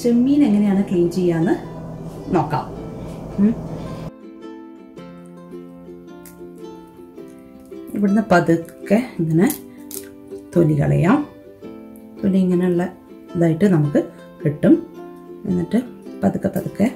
ചെമ്മീൻ എങ്ങനെയാണ് ക്ലീൻ ചെയ്യാന്ന് നോക്കാം ഉം. ഇവിടുന്ന് പതുക്കെ ഇങ്ങനെ തൊലി കളയാം തൊലി ഇങ്ങനെയുള്ള ഇതായിട്ട് നമുക്ക് കിട്ടും എന്നിട്ട് പതുക്കെ പതുക്കെ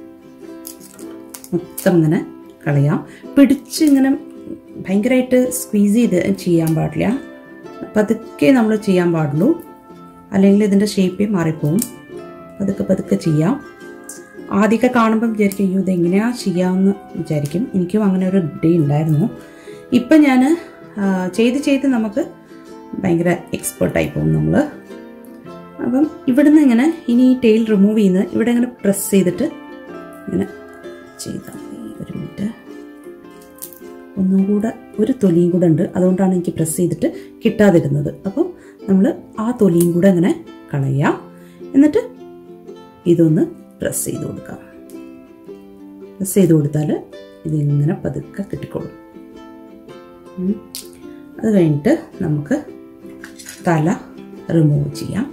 മൊത്തം ഇങ്ങനെ കളയാം പിടിച്ച് ഇങ്ങനെ ഭയങ്കരമായിട്ട് സ്ക്വീസ് ചെയ്ത് ചെയ്യാൻ പാടില്ല പതുക്കെ നമ്മൾ ചെയ്യാൻ പാടുള്ളൂ അല്ലെങ്കിൽ ഇതിൻ്റെ ഷേപ്പേ മാറിപ്പോവും പതുക്കെ പതുക്കെ ചെയ്യാം ആദ്യമൊക്കെ കാണുമ്പം വിചാരിക്കും അയ്യോ ഇത് എങ്ങനെയാ ചെയ്യാമെന്ന് വിചാരിക്കും എനിക്കും അങ്ങനെ ഒരു ഡേ ഉണ്ടായിരുന്നു ഇപ്പം ഞാൻ ചെയ്ത് ചെയ്ത് നമുക്ക് ഭയങ്കര എക്സ്പേർട്ടായി പോകും നമ്മൾ അപ്പം ഇവിടുന്ന് ഇങ്ങനെ ഇനി ഈ ടെയിൽ റിമൂവ് ചെയ്യുന്നത് ഇവിടെ ഇങ്ങനെ പ്രസ് ചെയ്തിട്ട് ഇങ്ങനെ ചെയ്താൽ മതി ഒരു മിനിറ്റ് ഒന്നും കൂടെ ഒരു തൊലിയും കൂടെ ഉണ്ട് അതുകൊണ്ടാണ് എനിക്ക് പ്രസ് ചെയ്തിട്ട് കിട്ടാതിരുന്നത് അപ്പം നമ്മൾ ആ തൊലിയും കൂടെ ഇങ്ങനെ കളയാം എന്നിട്ട് ഇതൊന്ന് പ്രസ് ചെയ്ത് കൊടുക്കാം പ്രസ് ചെയ്ത് കൊടുത്താൽ ഇതിങ്ങനെ പതുക്കെ കിട്ടിക്കോളും ഉം. അത് കഴിഞ്ഞിട്ട് നമുക്ക് തല റിമൂവ് ചെയ്യാം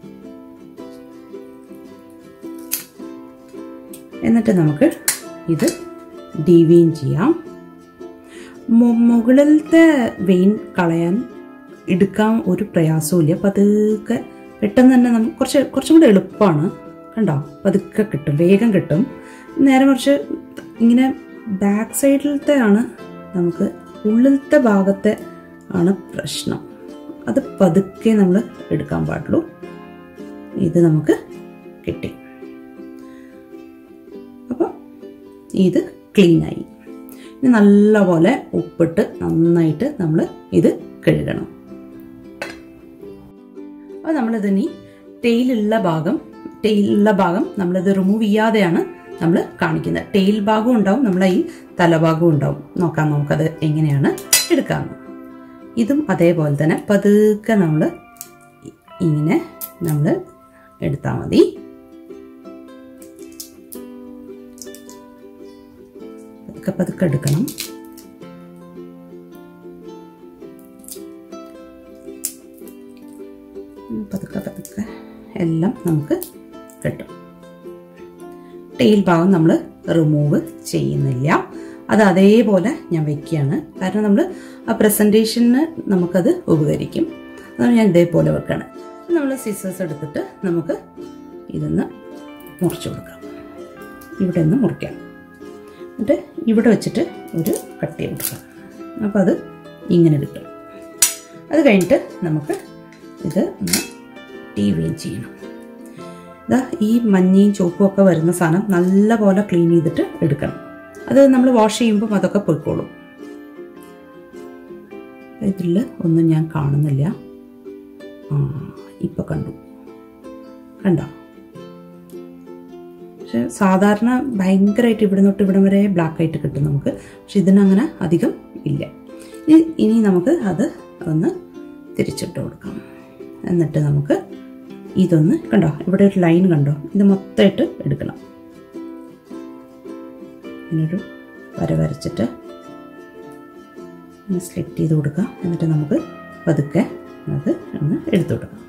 എന്നിട്ട് നമുക്ക് ഇത് ഡീവീൻ ചെയ്യാം മു- മുകളിലത്തെ വെയിൻ കളയാൻ എടുക്കാൻ ഒരു പ്രയാസവും ഇല്ല പതുക്കെ പെട്ടെന്ന് തന്നെ നമുക്ക് കുറച്ച് കുറച്ചും കൂടെ എളുപ്പമാണ് കണ്ടോ പതുക്കെ കിട്ടും വേഗം കിട്ടും നേരെ മറിച്ച് ഇങ്ങനെ ബാക്ക് സൈഡിലത്തെ ആണ് നമുക്ക് ഉള്ളിലത്തെ ഭാഗത്തെ ആണ് പ്രശ്നം അത് പതുക്കെ നമ്മൾ എടുക്കാൻ പാടുള്ളൂ ഇത് നമുക്ക് കിട്ടി അപ്പോൾ ഇത് ക്ലീനായി ഇനി നല്ലപോലെ ഉപ്പിട്ട് നന്നായിട്ട് നമ്മൾ ഇത് കഴുകണം അപ്പോൾ നമ്മളിതിനി ടെയിലുള്ള ഭാഗം ടെയിലുള്ള ഭാഗം നമ്മളിത് റിമൂവ് ചെയ്യാതെയാണ് നമ്മൾ കാണിക്കുന്നത് ടെയിൽ ഭാഗവും ഉണ്ടാവും നമ്മളെ ഈ തലഭാഗവും ഉണ്ടാവും നോക്കാം നമുക്കത് എങ്ങനെയാണ് എടുക്കാമെന്ന് ഇതും അതേപോലെ തന്നെ പതുക്കെ നമ്മൾ ഇങ്ങനെ നമ്മൾ എടുത്താൽ മതി പതുക്കെ പതുക്കെ എടുക്കണം ഉം, പതുക്കെ പതുക്കെ എല്ലാം നമുക്ക് കിട്ടും ടെയിൽ ഭാഗം നമ്മൾ റിമൂവ് ചെയ്യുന്നില്ല അത് അതേപോലെ ഞാൻ വെക്കുകയാണ് കാരണം നമ്മൾ ആ പ്രസൻറ്റേഷന് നമുക്കത് ഉപകരിക്കും അതാണ് ഞാൻ ഇതേപോലെ വെക്കുകയാണ് നമ്മൾ സിസേഴ്സ് എടുത്തിട്ട് നമുക്ക് ഇതൊന്ന് മുറിച്ചു കൊടുക്കാം ഇവിടെ നിന്ന് മുറിക്കാം എന്നിട്ട് ഇവിടെ വെച്ചിട്ട് ഒരു കട്ട് ചെയ്ത് കൊടുക്കാം അപ്പോൾ അത് ഇങ്ങനെ കിട്ടും അത് കഴിഞ്ഞിട്ട് നമുക്ക് ഇത് ഒന്ന് ടീവീൻ ചെയ്യണം ഇതാ ഈ മഞ്ഞയും ചുവപ്പും ഒക്കെ വരുന്ന സാധനം നല്ലപോലെ ക്ലീൻ ചെയ്തിട്ട് എടുക്കണം അത് നമ്മൾ വാഷ് ചെയ്യുമ്പം അതൊക്കെ പോയിക്കോളും ഇതിൽ ഒന്നും ഞാൻ കാണുന്നില്ല ആ ഇപ്പം കണ്ടു കണ്ടോ പക്ഷെ സാധാരണ ഭയങ്കരമായിട്ട് ഇവിടെ തൊട്ട് ഇവിടം വരെ ബ്ലാക്ക് ആയിട്ട് കിട്ടും നമുക്ക് പക്ഷെ ഇതിനങ്ങനെ അധികം ഇല്ല ഇനി ഇനി നമുക്ക് അത് ഒന്ന് തിരിച്ചിട്ട് കൊടുക്കാം എന്നിട്ട് നമുക്ക് ഇതൊന്ന് കണ്ടോ ഇവിടെ ഒരു ലൈൻ കണ്ടോ ഇത് മൊത്തമായിട്ട് എടുക്കണം ഇങ്ങനൊരു വര വരച്ചിട്ട് സ്ലിറ്റ് ചെയ്ത് കൊടുക്കുക എന്നിട്ട് നമുക്ക് പതുക്കെ അത് ഒന്ന് എടുത്തു കൊടുക്കാം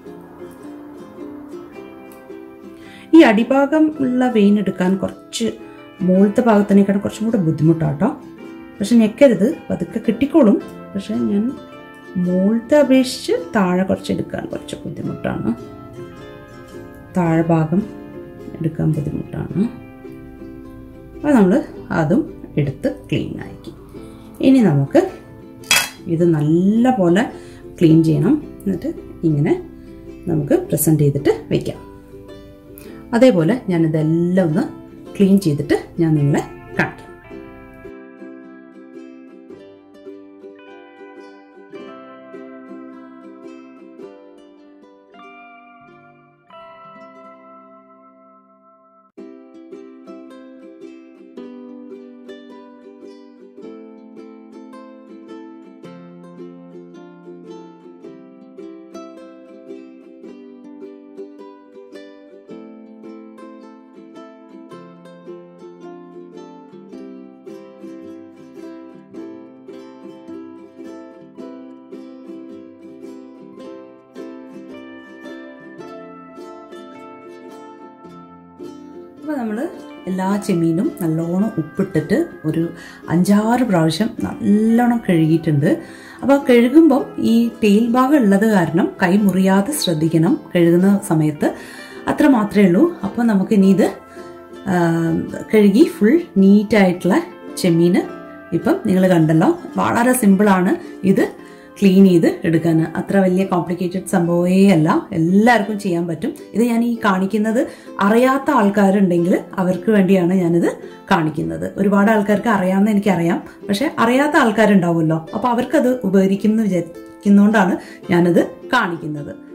ഈ അടിഭാഗം ഉള്ള വെയിൻ എടുക്കാൻ കുറച്ച് മുകളിലത്തെ ഭാഗത്തിനേക്കാളും കുറച്ചും കൂടെ ബുദ്ധിമുട്ടാട്ടോ പക്ഷെ ഞെക്കരുത് പതുക്കെ കിട്ടിക്കോളും പക്ഷെ ഞാൻ മുകളിലത്തെ അപേക്ഷിച്ച് താഴെ കുറച്ച് എടുക്കാൻ കുറച്ച് ബുദ്ധിമുട്ടാണ് താഴെ ഭാഗം എടുക്കാൻ ബുദ്ധിമുട്ടാണ് അപ്പോൾ നമ്മൾ അതും എടുത്ത് ക്ലീൻ ആക്കി ഇനി നമുക്ക് ഇത് നല്ല പോലെ ക്ലീൻ ചെയ്യണം എന്നിട്ട് ഇങ്ങനെ നമുക്ക് പ്രസൻറ്റ് ചെയ്തിട്ട് വെക്കാം അതേപോലെ ഞാനിതെല്ലാം ഒന്ന് ക്ലീൻ ചെയ്തിട്ട് ഞാൻ നിങ്ങളെ കാണിക്കാം അപ്പോൾ നമ്മൾ എല്ലാ ചെമ്മീനും നല്ലോണം ഉപ്പിട്ടിട്ട് ഒരു അഞ്ചാറ് പ്രാവശ്യം നല്ലോണം കഴുകിയിട്ടുണ്ട് അപ്പോൾ കഴുകുമ്പം ഈ ടെയിൽ ഭാഗം ഉള്ളത് കാരണം കൈ മുറിയാതെ ശ്രദ്ധിക്കണം കഴുകുന്ന സമയത്ത് അത്ര മാത്രമേ ഉള്ളൂ അപ്പോൾ നമുക്ക് ഇനി ഇത് ആ, കഴുകി ഫുൾ നീറ്റായിട്ടുള്ള ചെമ്മീന് ഇപ്പം നിങ്ങൾ കണ്ടല്ലോ വളരെ സിമ്പിളാണ് ഇത് ക്ലീൻ ചെയ്ത് എടുക്കാൻ അത്ര വലിയ കോംപ്ലിക്കേറ്റഡ് സംഭവമേ അല്ല എല്ലാവർക്കും ചെയ്യാൻ പറ്റും ഇത് ഞാൻ ഈ കാണിക്കുന്നത് അറിയാത്ത ആൾക്കാരുണ്ടെങ്കിൽ അവർക്ക് വേണ്ടിയാണ് ഞാനിത് കാണിക്കുന്നത് ഒരുപാട് ആൾക്കാർക്ക് അറിയാമെന്ന് എനിക്കറിയാം പക്ഷെ അറിയാത്ത ആൾക്കാരുണ്ടാവുമല്ലോ അപ്പോൾ അവർക്കത് ഉപകരിക്കും എന്ന് വിചാരിക്കുന്നതുകൊണ്ടാണ് ഞാനത് കാണിക്കുന്നത്